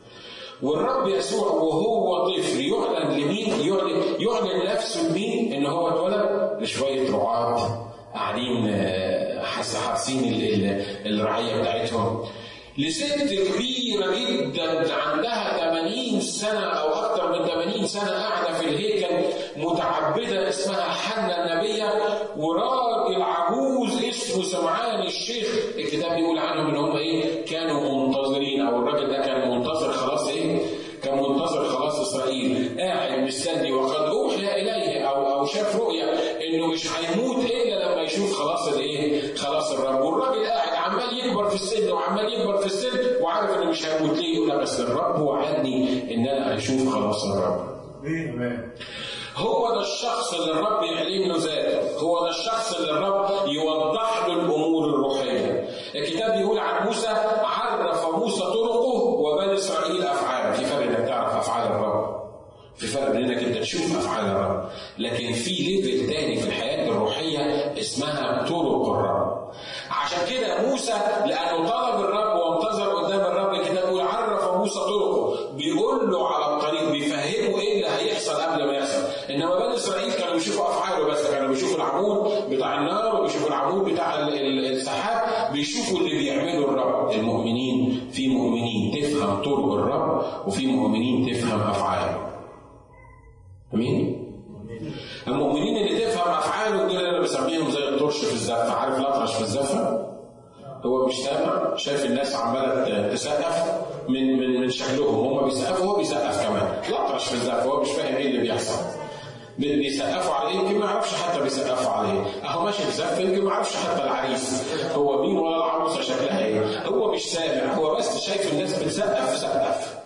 والرب يسوع وهو طفل يعلن لمين؟ يعلن يعلن نفسه لمين؟ ان هو اتولد لشويه رعاة قاعدين حاسين الرعيه بتاعتهم لست كبيرة جدا عندها 80 سنة أو أكثر من 80 سنة قاعدة في الهيكل متعبدة اسمها حنة النبية وراجل عجوز اسمه سمعان الشيخ الكتاب بيقول عنهم إن هم إيه كانوا منتظرين أو الراجل ده كان منتظر خلاص إيه كان منتظر خلاص إسرائيل قاعد مستني وقد أوحي إليه أو أو شاف رؤية إنه مش هيموت إلا لما يشوف خلاص الإيه خلاص الرب والراجل قاعد عمال يكبر في السن وعمال يكبر في السن وعارف انه مش هيموت ليه يقول بس الرب وعدني ان انا اشوف خلاص الرب. هو ده الشخص اللي الرب يعلن له ذاته، هو ده الشخص اللي الرب يوضح له الامور الروحيه. الكتاب بيقول عن موسى عرف موسى طرقه وبني اسرائيل افعاله، في فرق انك تعرف افعال الرب. في فرق بين انك انت تشوف افعال الرب، لكن في ليفل تاني في الحياه الروحيه اسمها طرق الرب. عشان كده موسى لانه طلب الرب وانتظر قدام الرب الكتاب بيقول عرف موسى طرقه بيقول له على الطريق بيفهمه ايه اللي هيحصل قبل ما يحصل انما بني اسرائيل كانوا بيشوفوا افعاله بس كانوا بيشوفوا العمود بتاع النار وبيشوفوا العمود بتاع السحاب بيشوفوا اللي بيعمله الرب المؤمنين في مؤمنين تفهم طرق الرب وفي مؤمنين تفهم افعاله امين المؤمنين اللي تفهم افعاله دول انا بسميهم زي الطرش في الزفه عارف الاطرش في الزفه هو مش سامع شايف الناس عماله تسقف من من من شكلهم هم بيسقفوا هو بيسقف كمان الاطرش في الزفه هو مش فاهم ايه اللي بيحصل بيسقفوا عليه يمكن ما يعرفش حتى بيسقفوا عليه اهو ماشي في زفه يمكن ما يعرفش حتى العريس هو مين ولا العروسه شكلها ايه هو مش سامع هو بس شايف الناس بتسقف سقف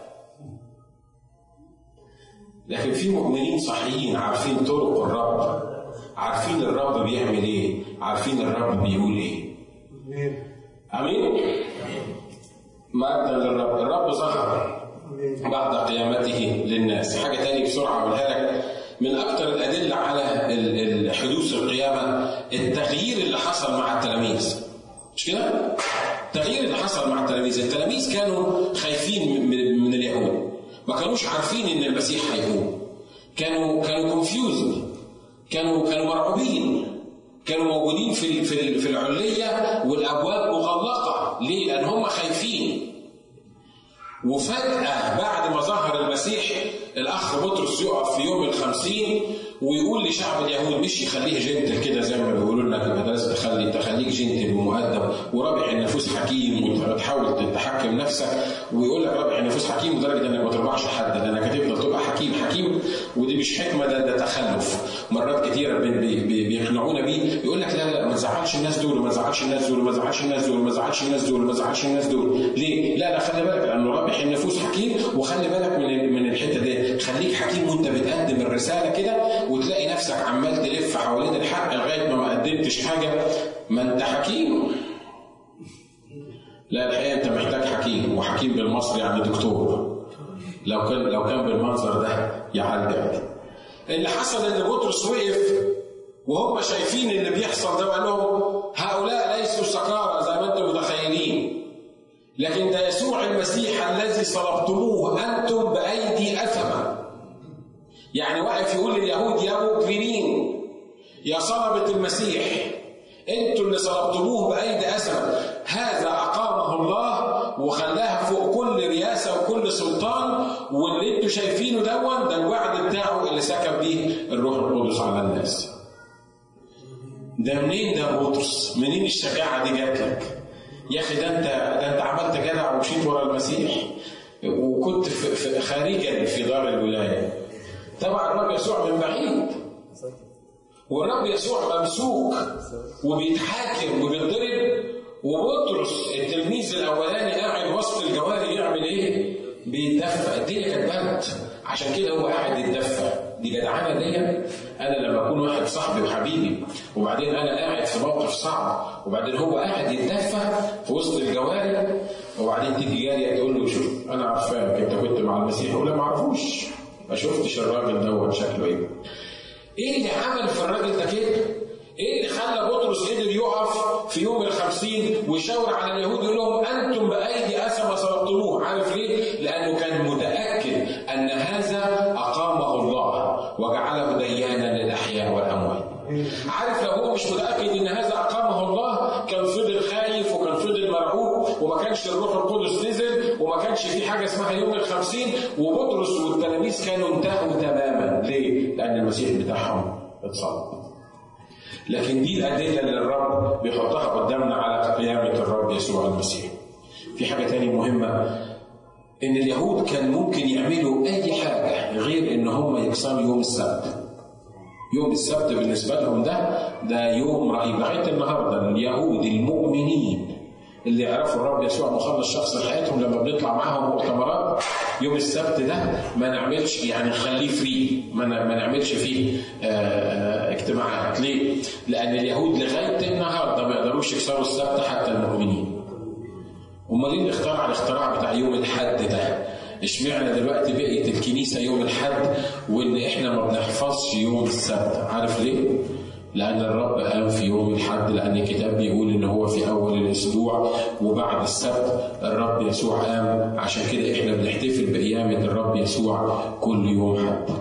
لكن في مؤمنين صحيين عارفين طرق الرب عارفين الرب بيعمل ايه عارفين الرب بيقول ايه امين مجدا للرب الرب ظهر بعد قيامته للناس حاجه تاني بسرعه اقولها لك من اكثر الادله على حدوث القيامه التغيير اللي حصل مع التلاميذ مش كده التغيير اللي حصل مع التلاميذ التلاميذ كانوا خايفين من اليهود ما كانوش عارفين ان المسيح هيقوم كانوا كانوا كونفيوزد كانوا كانوا مرعوبين كانوا موجودين في في في العليه والابواب مغلقه ليه؟ لان هم خايفين وفجأة بعد ما ظهر المسيح الأخ بطرس يقف في يوم الخمسين ويقول لشعب اليهود مش يخليه جنتل كده زي ما بيقولوا لنا في المدارس تخلي تخليك جنتل ومؤدب ورابع النفوس حكيم وتحاول تتحكم نفسك ويقول لك رابع النفوس حكيم لدرجه انك ما تربحش حد لانك هتفضل تبقى حكيم حكيم ودي مش حكمه ده, ده تخلف مرات كتيره بي بي بيقنعونا بيه يقول لك لا لا ما تزعلش الناس دول وما تزعلش الناس دول وما تزعلش الناس دول وما تزعلش الناس دول وما تزعلش الناس دول ليه؟ لا لا خلي بالك لانه رابح النفوس حكيم وخلي بالك من من الحته دي خليك حكيم وانت بتقدم الرساله كده وتلاقي نفسك عمال تلف حوالين الحق لغايه ما ما قدمتش حاجه ما انت حكيم لا الحقيقه انت محتاج حكيم وحكيم بالمصري يعني دكتور لو كان لو كان بالمنظر ده يعالجك اللي حصل ان بطرس وقف وهم شايفين اللي بيحصل ده وقال لهم هؤلاء ليسوا سكارى زي ما انتم متخيلين لكن ده يسوع المسيح الذي صلبتموه انتم بايدي اثمه يعني واقف يقول لليهود يا مجرمين يا صلبة المسيح انتوا اللي صلبتموه بايدي اثمه هذا اقامه الله وخلاها فوق كل رياسه وكل سلطان واللي انتوا شايفينه دون ده الوعد بتاعه اللي سكب بيه الروح القدس على الناس ده منين ده بطرس؟ منين الشجاعة دي جات لك؟ يا أخي ده أنت ده أنت عملت جدع ومشيت ورا المسيح وكنت في في خارجا في دار الولاية. طبعا الرب يسوع من بعيد والرب يسوع ممسوك وبيتحاكم وبيتضرب وبطرس التلميذ الاولاني قاعد وسط الجواري يعمل ايه؟ بيتدفى الدنيا كانت برد عشان كده هو قاعد يتدفى دي جدعانه دي انا لما اكون واحد صاحبي وحبيبي وبعدين انا قاعد في موقف صعب وبعدين هو قاعد يتدفى في وسط الجواري وبعدين تيجي جاريه تقول له شوف انا عارفاك انت كنت مع المسيح ولا ما اعرفوش ما شفتش الراجل دوت شكله ايه ايه اللي عمل في الراجل ده كده؟ ايه اللي خلى بطرس قدر يقف في يوم الخمسين ويشاور على اليهود يقول لهم انتم بايدي اثم صلبتموه، عارف ليه؟ لانه كان متاكد ان هذا اقامه الله وجعله ديانا للاحياء والاموات. عارف لو هو مش متاكد ان هذا اقامه الله كان فضل خايف وكان فضل مرعوب وما كانش الروح القدس نزل وما كانش في حاجه اسمها يوم الخمسين وبطرس والتلاميذ كانوا انتهوا تماما، ليه؟ لان المسيح بتاعهم اتصلب. لكن دي الأدلة اللي الرب بيحطها قدامنا على قيامة الرب يسوع المسيح. في حاجة تانية مهمة إن اليهود كان ممكن يعملوا أي حاجة غير إن هم يكسروا يوم السبت. يوم السبت بالنسبة لهم ده ده يوم رهيب لغاية النهاردة اليهود المؤمنين اللي يعرفوا الرب يسوع مخلص شخص لحياتهم لما بنطلع معاهم مؤتمرات يوم السبت ده ما نعملش يعني نخليه فري ما ما نعملش فيه اجتماعات ليه؟ لأن اليهود لغاية النهارده ما يقدروش يكسروا السبت حتى المؤمنين. أمال إيه اللي اخترع الاختراع بتاع يوم الحد ده؟ اشمعنى دلوقتي بقيت الكنيسة يوم الحد وإن إحنا ما بنحفظش يوم السبت؟ عارف ليه؟ لأن الرب قام في يوم الحد لأن الكتاب بيقول إن هو في أول الأسبوع وبعد السبت الرب يسوع قام عشان كده إحنا بنحتفل بقيامة الرب يسوع كل يوم حد.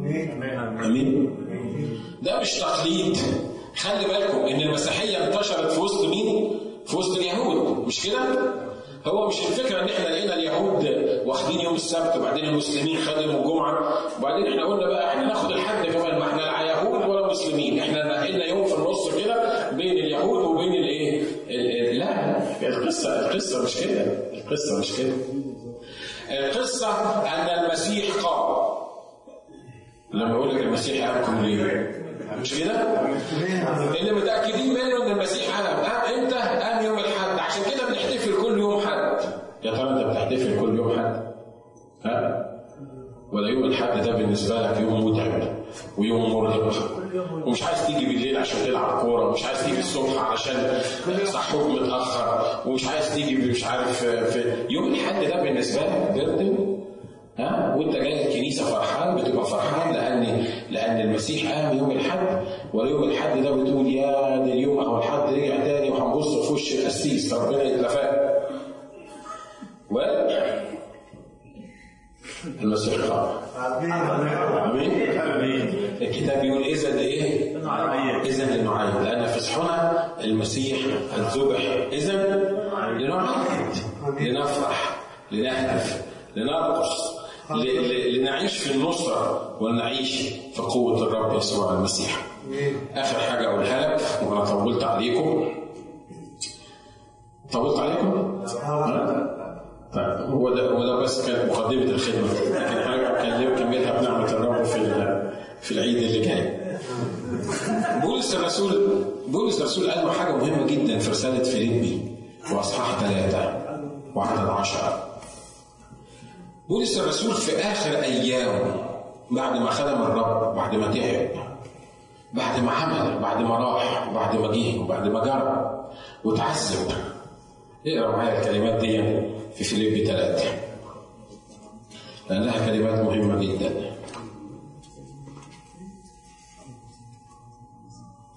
أمين؟ ده مش تقليد خلي بالكم إن المسيحية انتشرت في وسط مين؟ في وسط اليهود مش كده؟ هو مش الفكره ان احنا لقينا اليهود واخدين يوم السبت وبعدين المسلمين خدوا يوم الجمعه وبعدين احنا قلنا بقى احنا ناخد الحد كمان ما احنا لا يهود ولا مسلمين احنا نقلنا يوم في النص كده بين اليهود وبين الايه؟ لا القصه القصه مش كده القصه مش كده القصه ان المسيح قام لما اقول لك المسيح قام كل ليه؟ مش كده؟ اللي متاكدين منه ان المسيح قام قام امتى؟ قام يوم الاحد عشان كده بنحتفل كل يوم حد يا ترى انت بتحتفل كل يوم حد؟ ها؟ ولا يوم الحد ده بالنسبه لك يوم متعب ويوم مرهق ومش عايز تيجي بالليل عشان تلعب كوره ومش عايز تيجي الصبح علشان صحوك متاخر ومش عايز تيجي مش عارف في يوم الحد ده بالنسبه لك برد ها وانت جاي الكنيسه فرحان بتبقى فرحان لان لان المسيح قام يوم الاحد ويوم الاحد ده بتقول يا ده اليوم اهو الحد رجع تاني وهنبص في وش القسيس ربنا يتلفاه و المسيح قام امين الكتاب بيقول اذا ايه؟ اذا لنعيد لان فصحنا المسيح الذبح اذا لنعيد لنفرح لنهتف لنرقص لنعيش في النصرة ونعيش في قوة الرب يسوع المسيح آخر حاجة أقولها لك وأنا طولت عليكم طولت عليكم؟ طيب هو ده هو ده بس كانت مقدمة الخدمة لكن حاجة أكلم كملها بنعمة الرب في في العيد اللي جاي. بولس الرسول بولس الرسول قال حاجة مهمة جدا في رسالة فيليبي وأصحاح ثلاثة وعدد عشرة. بولس الرسول في آخر أيامه بعد ما خدم الرب بعد ما تعب بعد ما عمل بعد ما راح وبعد ما جه وبعد ما جرب وتعذب اقرا معايا الكلمات دي في فيليب ثلاثة لأنها كلمات مهمة جدا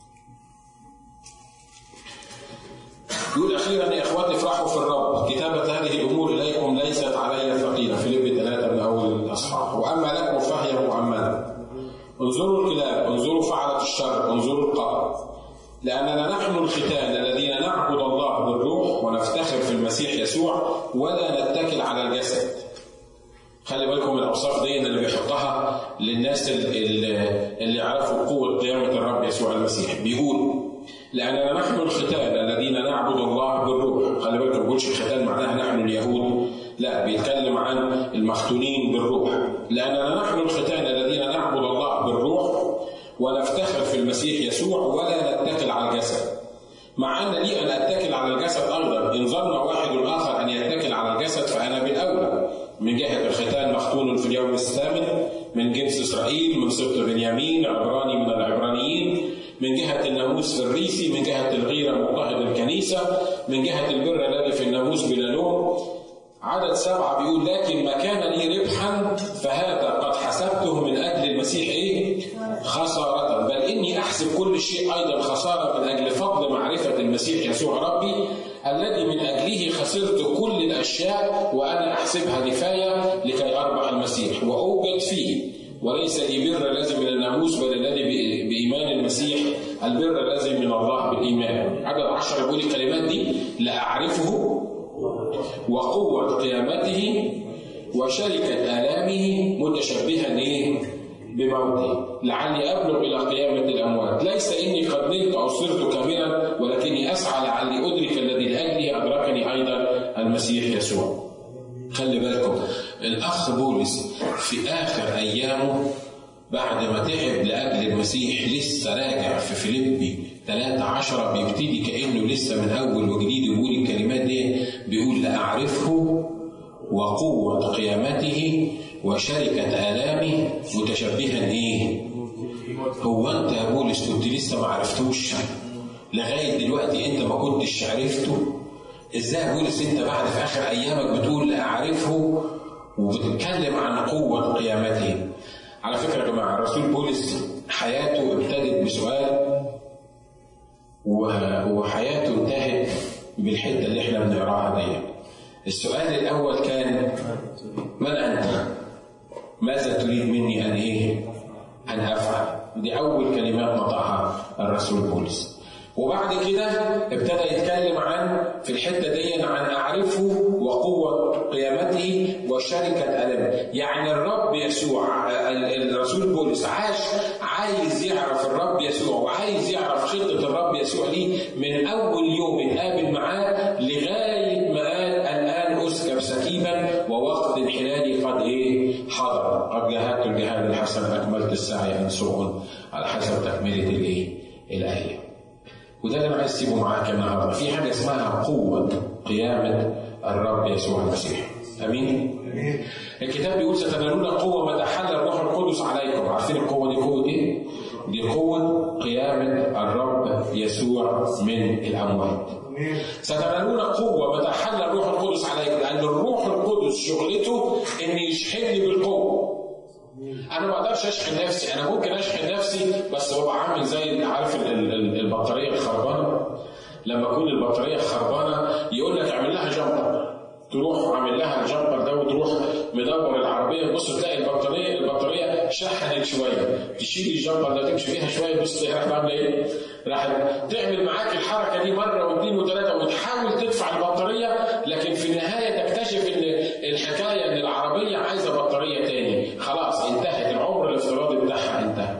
يقول أخيرا يا إخواتي افرحوا في الرب كتابة هذه الأمور إليكم ليست علي ثقيلة فيليب ثلاثة من أول الأصحاح وأما لكم فهي مؤمنة انظروا الكلاب انظروا فعلة الشر انظروا القبر لأننا نحن الختان الذين نعبد الله بالروح ونفتخر في المسيح يسوع ولا نتكل على الجسد خلي بالكم من الاوصاف دي اللي بيحطها للناس اللي يعرفوا قوه قيامه الرب يسوع المسيح بيقول لاننا نحن الختان الذين نعبد الله بالروح خلي بالكم ما بيقولش الختان معناها نحن اليهود لا بيتكلم عن المختونين بالروح لاننا نحن الختان الذين نعبد الله بالروح ونفتخر في المسيح يسوع ولا نتكل على الجسد مع ان لي ان اتكل على الجسد ايضا ان ظن واحد اخر ان يتكل على الجسد فانا بالاولى من جهه الختان مختون في اليوم الثامن من جنس اسرائيل من سبط بنيامين عبراني من العبرانيين من جهة الناموس في الريسي من جهة الغيرة مضطهد الكنيسة من جهة البر الذي في الناموس بلا لوم عدد سبعة بيقول لكن ما كان لي ربحا فهذا قد حسبته من أجل المسيح إيه؟ خسارة بل إني أحسب كل شيء أيضا خسارة من أجل فضل معرفة المسيح يسوع ربي الذي من أجله خسرت كل الأشياء وأنا أحسبها نفاية لكي أربح المسيح وأوجد فيه وليس لي بر الذي من الناموس بل الذي بإيمان المسيح البر الذي من الله بالإيمان عدد عشر يقول الكلمات دي لأعرفه وقوة قيامته وشركة آلامه متشبها إيه؟ بموته لعلي أبلغ إلى قيامة الأموات ليس إني قد نلت أو صرت كاملا ولكني أسعى لعلي أدرك الذي لأجله أدركني أيضا المسيح يسوع خلي بالكم الأخ بولس في آخر أيامه بعد ما تعب لأجل المسيح لسه راجع في فيليبي 13 بيبتدي كأنه لسه من أول وجديد يقول الكلمات دي بيقول لأعرفه وقوة قيامته وشركة آلامه متشبها إيه؟ هو أنت يا بولس كنت لسه ما عرفتوش لغاية دلوقتي أنت ما كنتش عرفته ازاي بولس انت بعد في اخر ايامك بتقول اعرفه وبتتكلم عن قوه قيامته على فكره يا جماعه الرسول بولس حياته ابتدت بسؤال وحياته انتهت بالحته اللي احنا بنقراها دي السؤال الاول كان من انت؟ ماذا تريد مني ان ايه؟ ان افعل؟ دي اول كلمات نطقها الرسول بولس وبعد كده ابتدى يتكلم عن في الحته دي عن اعرفه وقوه قيامته وشركه المه يعني الرب يسوع الرسول بولس عاش عايز يعرف الرب يسوع وعايز يعرف خطه الرب يسوع ليه من اول يوم اتقابل معاه لغايه ما قال الان اسكب سكيبا ووقت انحلالي قد ايه حضر قد جاهدت الجهاد الحسن اكملت السعي ان سوء على حسب تكمله الايه الايه وده اللي انا عايز اسيبه معاك النهارده في حاجه اسمها قوه قيامه الرب يسوع المسيح امين الكتاب بيقول ستنالون قوه متى حل الروح القدس عليكم عارفين القوه دي قوه ايه دي قوه قيامه الرب يسوع من الاموات ستنالون قوه متى حل الروح القدس عليكم لان الروح القدس شغلته ان يشحنني بالقوه انا ما اقدرش اشحن نفسي انا ممكن اشحن نفسي بس ببقى عامل زي عارف البطاريه الخربانه لما تكون البطاريه خربانه يقول لك اعمل لها جمبر تروح عامل لها الجمبر ده وتروح مدور العربيه تبص تلاقي البطاريه البطاريه شحنت شويه تشيل الجمبر ده تمشي فيها شويه تبص تلاقي راحت عامله ايه؟ راحت تعمل معاك الحركه دي مره واثنين وثلاثه وتحاول تدفع البطاريه لكن في النهايه تكتشف ان الحكايه ان العربيه عايزه بطاريه تاني خلاص انتهت العمر الافتراضي بتاعها انتهى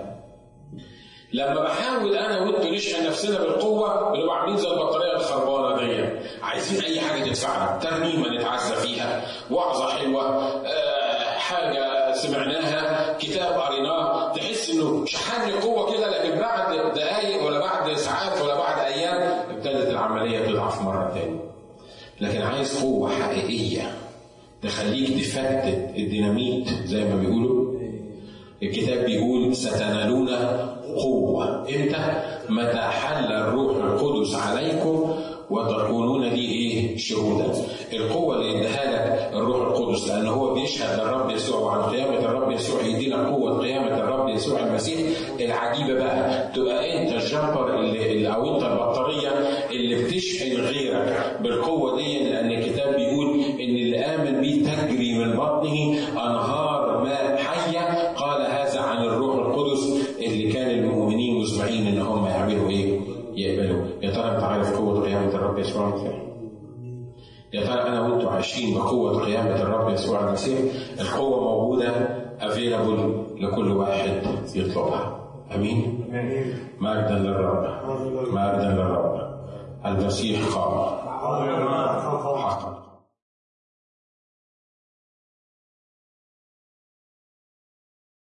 لما بحاول انا وانتوا نشحن نفسنا بالقوه بنبقى عاملين زي البطاريه الخربانه دي عايزين اي حاجه تدفعنا ترنيمه نتعزى فيها وعظه حلوه أه حاجه سمعناها كتاب قريناه تحس انه شحنني قوه كده لكن بعد دقائق ولا بعد ساعات ولا بعد ايام ابتدت العمليه تضعف مره تاني لكن عايز قوه حقيقيه تخليك تفتت الديناميت زي ما بيقولوا الكتاب بيقول ستنالون قوة امتى؟ متى حل الروح القدس عليكم وتكونون لي ايه؟ شهودا. القوة اللي اداها لك الروح القدس لأن هو بيشهد للرب يسوع وعن قيامة الرب يسوع يدينا قوة قيامة الرب يسوع المسيح العجيبه بقى تبقى انت الجمبر اللي اللي- او انت البطاريه اللي بتشحن غيرك بالقوه دي لان الكتاب بيقول ان اللي امن بيه تجري من بطنه انهار ماء حيه قال هذا عن الروح القدس اللي كان المؤمنين مسمعين ان هم يعملوا ايه؟ يقبلوا يا ترى انت عارف قوه قيامه الرب يسوع المسيح؟ يا ترى انا وانتوا عايشين بقوه قيامه الرب يسوع المسيح القوه موجوده افيلابل لكل واحد يطلبها امين مجدا للرب مجدا للرب المسيح قام حقا